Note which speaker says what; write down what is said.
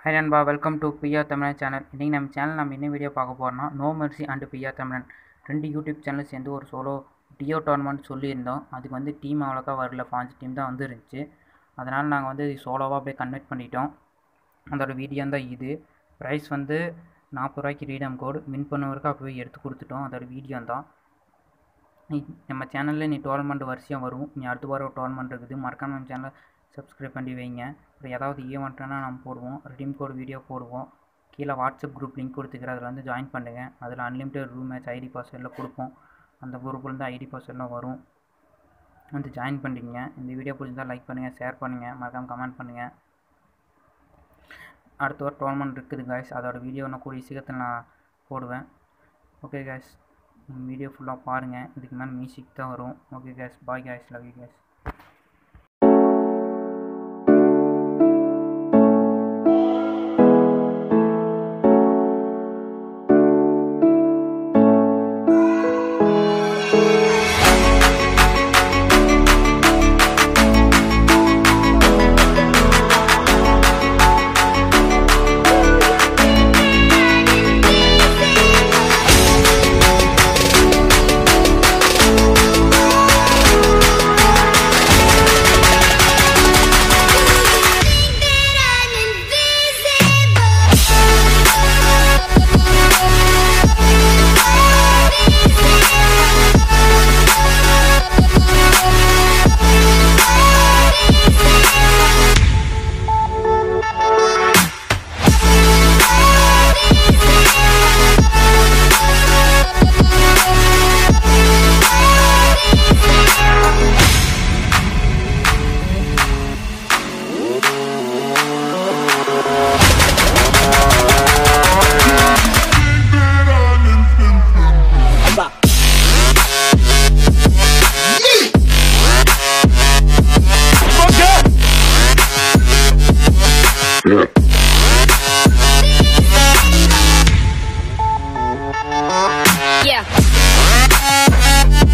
Speaker 1: High நண்பா welcome to பிஆ தமிழன் channel இன்றைக்கி நம்ம சேனல் நம்ம என்ன வீடியோ பார்க்க போகிறோம்னா நோ மெர்சி அண்ட் பிஆ தமிழன் ரெண்டு யூடியூப் சேனல் சேர்ந்து ஒரு சோலோ டியோ டோர்னமெண்ட் சொல்லியிருந்தோம் அதுக்கு வந்து டீம் அவ்வளோக்கா வரல பாஞ்சு டீம் தான் வந்து இருந்துச்சு அதனால் நாங்கள் வந்து சோலோவாக அப்படியே கன்வெர்ட் பண்ணிட்டோம் அதோட வீடியோ தான் இது ப்ரைஸ் வந்து நாற்பது ரூபாய்க்கு ரீடம் கோடு வின் பண்ணவருக்கு அப்போவே எடுத்து கொடுத்துட்டோம் அதோட வீடியோ தான் நீ நம்ம சேனலில் நீ டோர்னமெண்ட் வரிசையாக வரும் நீ அடுத்த வாரம் டோர்னமெண்ட் இருக்குது மறக்காம நம்ம சேனலை சப்ஸ்கிரைப் பண்ணி வைங்க அப்புறம் ஏதாவது ஈவெண்ட்னா நம்ம போடுவோம் ரெடீம் கோட் வீடியோ போடுவோம் கீழே வாட்ஸ்அப் குரூப் லிங்க் கொடுத்துக்கிறேன் அதில் வந்து ஜாயின் பண்ணுங்கள் அதில் அன்லிமிட்டட் ரூம் மேட்ச் ஐடி பாஸ்வேர்டில் கொடுப்போம் அந்த குரூப்லேருந்து ஐடி பாஸ்வேர்ட்லாம் வரும் வந்து ஜாயின் பண்ணிங்க இந்த வீடியோ பிடிச்சிருந்தால் லைக் பண்ணுங்கள் ஷேர் பண்ணுங்கள் மறக்காமல் கமெண்ட் பண்ணுங்கள் அடுத்த ஒரு டோர்னமெண்ட் இருக்குது காய்ஸ் அதோட வீடியோ நான் கூடிய சீக்கிரத்தில் நான் போடுவேன் ஓகே காய்ஸ் வீடியோ ஃபுல்லாக பாருங்கள் இதுக்கு மேலே மியூசிக் தான் வரும் okay guys bye guys love you guys
Speaker 2: Yeah.